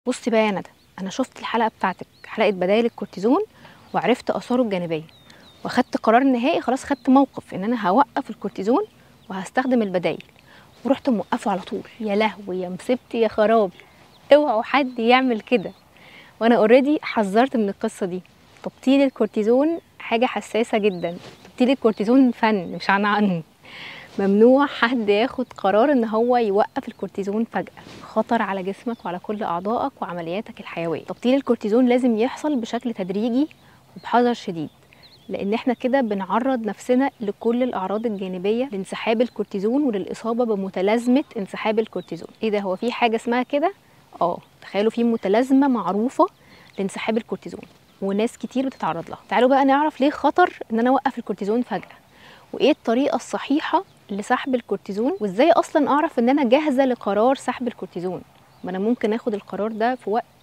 بصي بقى يا ندى انا شفت الحلقه بتاعتك حلقه بدائل الكورتيزون وعرفت اثاره الجانبيه واخدت قرار نهائي خلاص خدت موقف ان انا هوقف الكورتيزون وهستخدم البدايل ورحت موقفه على طول يا لهوي يا مسبتي يا خرابي اوعوا حد يعمل كده وانا اوريدي حذرت من القصه دي تبطيل الكورتيزون حاجه حساسه جدا تبطيل الكورتيزون فن مش عنعنه ممنوع حد ياخد قرار ان هو يوقف الكورتيزون فجأة خطر على جسمك وعلى كل اعضائك وعملياتك الحيوية تبطيل الكورتيزون لازم يحصل بشكل تدريجي وبحذر شديد لان احنا كده بنعرض نفسنا لكل الاعراض الجانبيه لانسحاب الكورتيزون وللاصابه بمتلازمه انسحاب الكورتيزون ايه ده هو في حاجه اسمها كده اه تخيلوا في متلازمه معروفه لانسحاب الكورتيزون وناس كتير بتتعرض لها تعالوا بقى نعرف ليه خطر ان انا اوقف الكورتيزون فجاه وايه الطريقه الصحيحه لسحب الكورتيزون وازاي اصلا اعرف ان انا جاهزه لقرار سحب الكورتيزون ما انا ممكن اخد القرار ده في وقت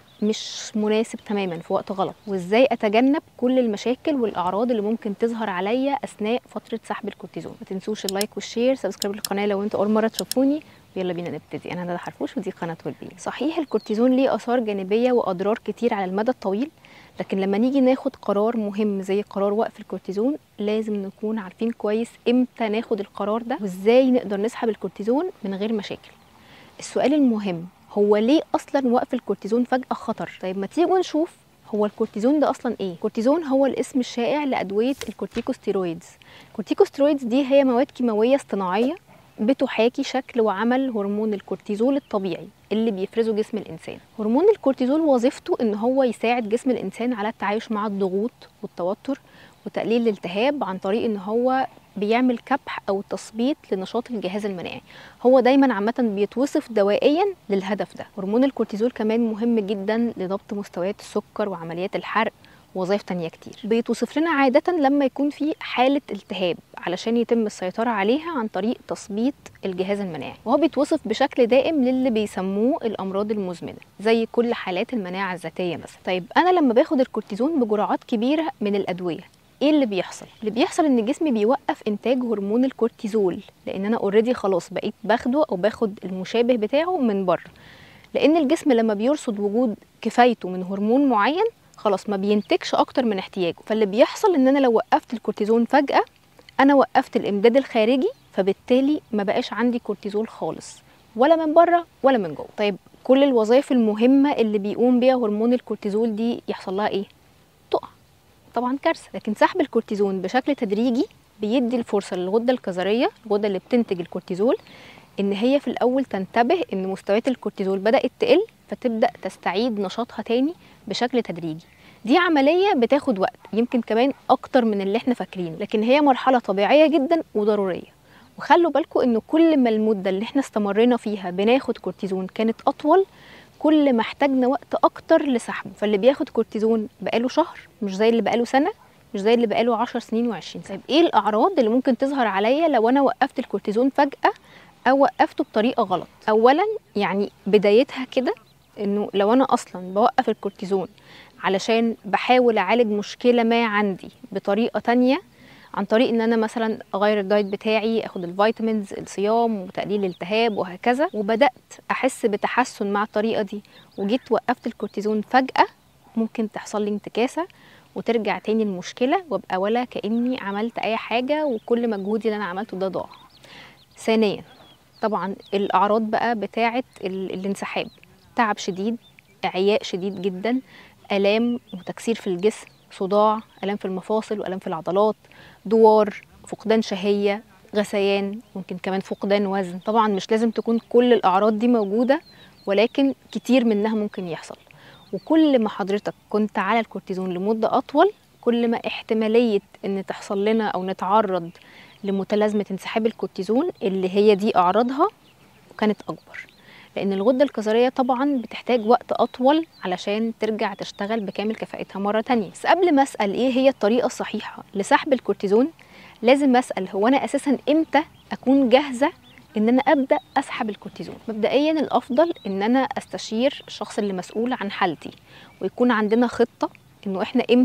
مش مناسب تماما في وقت غلط وازاي اتجنب كل المشاكل والاعراض اللي ممكن تظهر عليا اثناء فتره سحب الكورتيزون ما تنسوش اللايك والشير سبسكرايب للقناه لو انتوا اول مره تشوفوني ويلا بينا نبتدي انا ندى حرفوش ودي قناه ولبي صحيح الكورتيزون ليه اثار جانبيه واضرار كتير على المدى الطويل لكن لما نيجي ناخد قرار مهم زي قرار وقف الكورتيزون لازم نكون عارفين كويس امتى ناخد القرار ده وازاي نقدر نسحب الكورتيزون من غير مشاكل السؤال المهم هو ليه اصلا وقف الكورتيزون فجاه خطر طيب ما تيجوا نشوف هو الكورتيزون ده اصلا ايه الكورتيزون هو الاسم الشائع لادويه الكورتيكوستيرويدز الكورتيكوستيرويدز دي هي مواد كيماويه اصطناعيه بتحاكي شكل وعمل هرمون الكورتيزول الطبيعي اللي بيفرزه جسم الانسان هرمون الكورتيزول وظيفته ان هو يساعد جسم الانسان على التعايش مع الضغوط والتوتر وتقليل الالتهاب عن طريق ان هو بيعمل كبح او تثبيط لنشاط الجهاز المناعي هو دايما عامه بيتوصف دوائيا للهدف ده هرمون الكورتيزول كمان مهم جدا لضبط مستويات السكر وعمليات الحرق وظائف تانية كتير بيتوصف لنا عادة لما يكون في حالة التهاب علشان يتم السيطرة عليها عن طريق تثبيط الجهاز المناعي وهو بيتوصف بشكل دائم للي بيسموه الأمراض المزمنة زي كل حالات المناعة الذاتية مثلا طيب أنا لما باخد الكورتيزون بجرعات كبيرة من الأدوية ايه اللي بيحصل اللي بيحصل ان جسمي بيوقف انتاج هرمون الكورتيزول لان انا اوريدي خلاص بقيت باخده او باخد المشابه بتاعه من بره لان الجسم لما بيرصد وجود كفايته من هرمون معين خلاص ما بينتجش اكتر من احتياجه فاللي بيحصل ان انا لو وقفت الكورتيزون فجاه انا وقفت الامداد الخارجي فبالتالي ما بقاش عندي كورتيزول خالص ولا من بره ولا من جوه طيب كل الوظائف المهمه اللي بيقوم بيها هرمون الكورتيزول دي يحصل لها ايه تقع طبعا كارثه لكن سحب الكورتيزون بشكل تدريجي بيدي الفرصه للغده الكظريه الغده اللي بتنتج الكورتيزول ان هي في الاول تنتبه ان مستويات الكورتيزول بدات تقل فتبدا تستعيد نشاطها تاني بشكل تدريجي دي عمليه بتاخد وقت يمكن كمان اكتر من اللي احنا فاكرينه لكن هي مرحله طبيعيه جدا وضروريه وخلوا بالكم ان كل ما المده اللي احنا استمرينا فيها بناخد كورتيزون كانت اطول كل ما احتاجنا وقت اكتر لسحبه فاللي بياخد كورتيزون بقاله شهر مش زي اللي بقاله سنه مش زي اللي بقاله 10 سنين و20 سنه طيب ايه الاعراض اللي ممكن تظهر عليا لو انا وقفت الكورتيزون فجاه او وقفته بطريقه غلط اولا يعني بدايتها كده انه لو انا اصلا بوقف الكورتيزون علشان بحاول اعالج مشكله ما عندي بطريقه تانية عن طريق ان انا مثلا اغير الدايت بتاعي اخد الفيتامينز الصيام وتقليل الالتهاب وهكذا وبدات احس بتحسن مع الطريقه دي وجيت وقفت الكورتيزون فجاه ممكن تحصل لي انتكاسه وترجع تاني المشكله وابقى ولا كاني عملت اي حاجه وكل مجهودي اللي انا عملته ده ضاع ثانيا طبعا الاعراض بقى بتاعه الانسحاب تعب شديد اعياء شديد جدا الام وتكسير في الجسم صداع الام في المفاصل والام في العضلات دوار فقدان شهيه غثيان ممكن كمان فقدان وزن طبعا مش لازم تكون كل الاعراض دي موجوده ولكن كتير منها ممكن يحصل وكل ما حضرتك كنت على الكورتيزون لمده اطول كل ما احتماليه ان تحصل لنا او نتعرض لمتلازمه انسحاب الكورتيزون اللي هي دي اعراضها كانت اكبر لان الغده الكظريه طبعا بتحتاج وقت اطول علشان ترجع تشتغل بكامل كفاءتها مره تانية بس قبل ما اسال ايه هي الطريقه الصحيحه لسحب الكورتيزون لازم اسال هو انا اساسا امتى اكون جاهزه ان انا ابدا اسحب الكورتيزون مبدئيا الافضل ان انا استشير الشخص اللي مسؤول عن حالتي ويكون عندنا خطه انه احنا امتى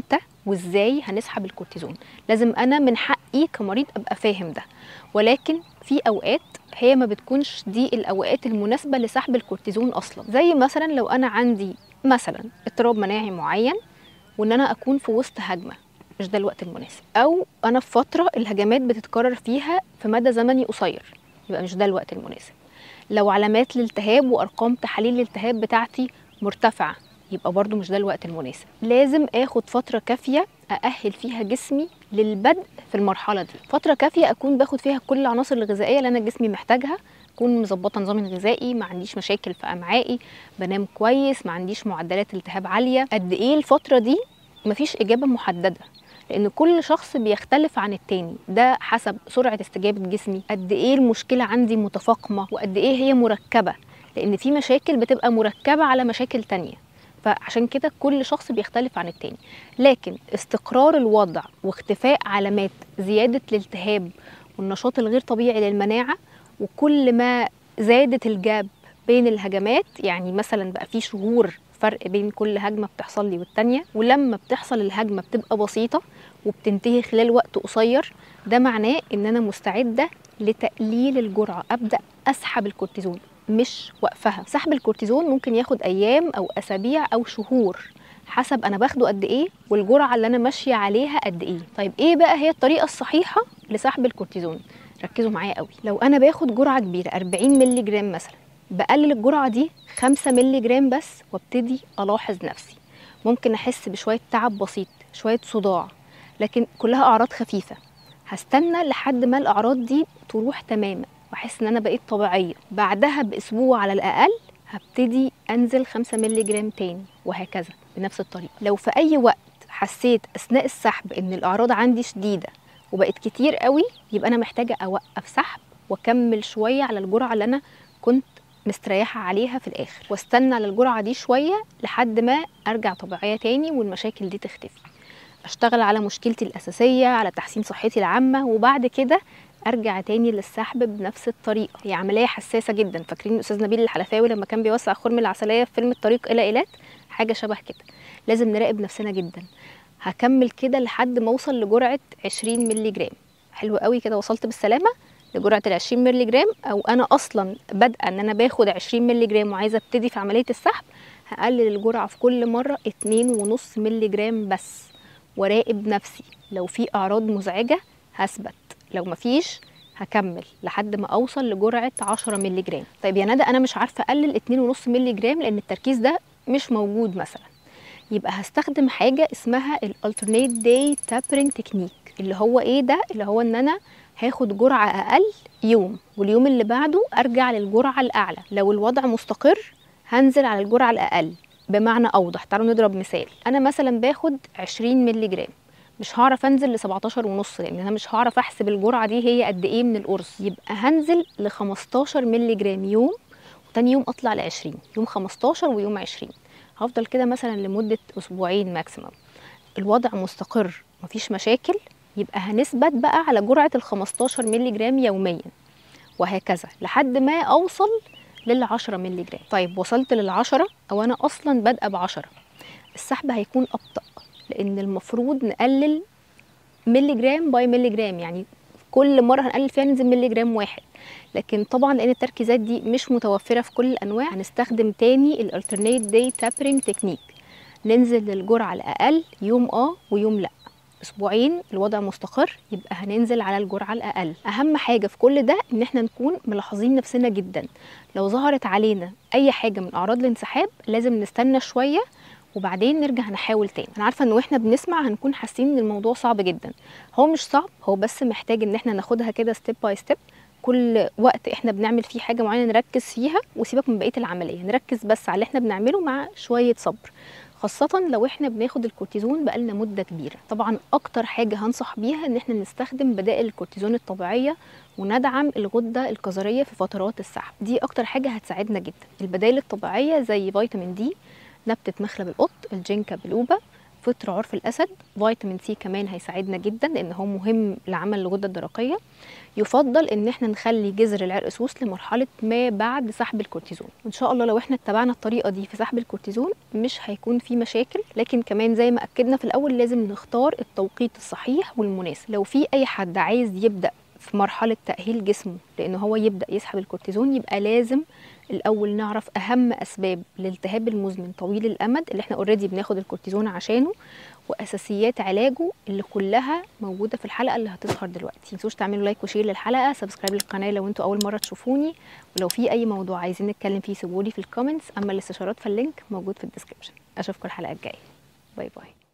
وازاي هنسحب الكورتيزون لازم انا من حقي كمريض ابقى فاهم ده ولكن في اوقات هي ما بتكونش دي الاوقات المناسبه لسحب الكورتيزون اصلا زي مثلا لو انا عندي مثلا اضطراب مناعي معين وان انا اكون في وسط هجمه مش ده الوقت المناسب او انا في فتره الهجمات بتتكرر فيها في مدى زمني قصير يبقى مش ده الوقت المناسب لو علامات الالتهاب وارقام تحاليل الالتهاب بتاعتي مرتفعه يبقى برضو مش ده الوقت المناسب لازم اخد فتره كافيه اأهل فيها جسمي للبدء في المرحله دي فتره كافيه اكون باخد فيها كل العناصر الغذائيه اللي انا جسمي محتاجها اكون مظبطه نظامي الغذائي ما عنديش مشاكل في امعائي بنام كويس ما عنديش معدلات التهاب عاليه قد ايه الفتره دي مفيش اجابه محدده لان كل شخص بيختلف عن التاني ده حسب سرعه استجابه جسمي قد ايه المشكله عندي متفاقمه وقد ايه هي مركبه لان في مشاكل بتبقى مركبه على مشاكل تانية فعشان كده كل شخص بيختلف عن التاني لكن استقرار الوضع واختفاء علامات زياده الالتهاب والنشاط الغير طبيعي للمناعه وكل ما زادت الجاب بين الهجمات يعني مثلا بقى في شهور فرق بين كل هجمه بتحصل لي والتانيه ولما بتحصل الهجمه بتبقى بسيطه وبتنتهي خلال وقت قصير ده معناه ان انا مستعده لتقليل الجرعه ابدا اسحب الكورتيزون مش وقفها سحب الكورتيزون ممكن ياخد ايام او اسابيع او شهور حسب انا باخده قد ايه والجرعه اللي انا ماشيه عليها قد ايه طيب ايه بقى هي الطريقه الصحيحه لسحب الكورتيزون ركزوا معايا قوي لو انا باخد جرعه كبيره 40 مللي جرام مثلا بقلل الجرعه دي 5 مللي جرام بس وابتدي الاحظ نفسي ممكن احس بشويه تعب بسيط شويه صداع لكن كلها اعراض خفيفه هستنى لحد ما الاعراض دي تروح تماما واحس ان انا بقيت طبيعيه بعدها باسبوع على الاقل هبتدي انزل 5 مللي جرام تاني وهكذا بنفس الطريقه لو في اي وقت حسيت اثناء السحب ان الاعراض عندي شديده وبقت كتير قوي يبقى انا محتاجه اوقف سحب واكمل شويه على الجرعه اللي انا كنت مستريحه عليها في الاخر واستنى على الجرعه دي شويه لحد ما ارجع طبيعيه تاني والمشاكل دي تختفي اشتغل على مشكلتي الاساسيه على تحسين صحتي العامه وبعد كده ارجع تاني للسحب بنفس الطريقه هي عمليه حساسه جدا فاكرين الاستاذ نبيل الحلفاوي لما كان بيوسع خرم العسليه في فيلم الطريق الى ايلات حاجه شبه كده لازم نراقب نفسنا جدا هكمل كده لحد ما اوصل لجرعه 20 مللي جرام حلو قوي كده وصلت بالسلامه لجرعه ال 20 مللي جرام او انا اصلا بادئه ان انا باخد 20 مللي جرام وعايزه ابتدي في عمليه السحب هقلل الجرعه في كل مره 2.5 مللي جرام بس وراقب نفسي لو في اعراض مزعجه هثبت لو مفيش هكمل لحد ما اوصل لجرعه 10 مللي جرام طيب يا ندى انا مش عارفه اقلل 2.5 مللي جرام لان التركيز ده مش موجود مثلا يبقى هستخدم حاجه اسمها الالترنيت داي تابرنج تكنيك اللي هو ايه ده اللي هو ان انا هاخد جرعه اقل يوم واليوم اللي بعده ارجع للجرعه الاعلى لو الوضع مستقر هنزل على الجرعه الاقل بمعنى اوضح تعالوا نضرب مثال انا مثلا باخد 20 مللي جرام مش هعرف انزل ل 17 ونص لان انا مش هعرف احسب الجرعه دي هي قد ايه من القرص يبقى هنزل ل 15 مللي جرام يوم وتاني يوم اطلع ل 20 يوم 15 ويوم 20 هفضل كده مثلا لمده اسبوعين ماكسيمم الوضع مستقر مفيش مشاكل يبقى هنثبت بقى على جرعه ال 15 مللي جرام يوميا وهكذا لحد ما اوصل لل 10 مللي جرام طيب وصلت لل 10 او انا اصلا بادئه ب 10 السحب هيكون ابطا لان المفروض نقلل ملي جرام باي ملي جرام يعني كل مره هنقلل فيها ننزل ملي جرام واحد لكن طبعا لان التركيزات دي مش متوفره في كل الانواع هنستخدم تاني الالترنيت داي تابرنج تكنيك ننزل للجرعه الاقل يوم اه ويوم لا اسبوعين الوضع مستقر يبقى هننزل على الجرعه الاقل اهم حاجه في كل ده ان احنا نكون ملاحظين نفسنا جدا لو ظهرت علينا اي حاجه من اعراض الانسحاب لازم نستنى شويه وبعدين نرجع نحاول تاني انا عارفه ان واحنا بنسمع هنكون حاسين ان الموضوع صعب جدا هو مش صعب هو بس محتاج ان احنا ناخدها كده ستيب باي ستيب كل وقت احنا بنعمل فيه حاجه معينه نركز فيها وسيبك من بقيه العمليه نركز بس على اللي احنا بنعمله مع شويه صبر خاصة لو احنا بناخد الكورتيزون بقالنا مدة كبيرة طبعا اكتر حاجة هنصح بيها ان احنا نستخدم بدائل الكورتيزون الطبيعية وندعم الغدة الكظرية في فترات السحب دي اكتر حاجة هتساعدنا جدا البدائل الطبيعية زي فيتامين دي نبتة مخلب القط الجينكا بلوبا فطر عرف الاسد فيتامين سي كمان هيساعدنا جدا لان هو مهم لعمل الغده الدرقيه يفضل ان احنا نخلي جذر العرقسوس لمرحله ما بعد سحب الكورتيزون وان شاء الله لو احنا اتبعنا الطريقه دي في سحب الكورتيزون مش هيكون في مشاكل لكن كمان زي ما اكدنا في الاول لازم نختار التوقيت الصحيح والمناسب لو في اي حد عايز يبدا في مرحله تاهيل جسمه لان هو يبدا يسحب الكورتيزون يبقى لازم الاول نعرف اهم اسباب الالتهاب المزمن طويل الامد اللي احنا اوريدي بناخد الكورتيزون عشانه واساسيات علاجه اللي كلها موجوده في الحلقه اللي هتظهر دلوقتي متنسوش تعملوا لايك وشير للحلقه سبسكرايب للقناه لو انتوا اول مره تشوفوني ولو في اي موضوع عايزين نتكلم فيه سيبولي في الكومنتس اما الاستشارات فاللينك موجود في الديسكربشن اشوفكم الحلقه الجايه باي باي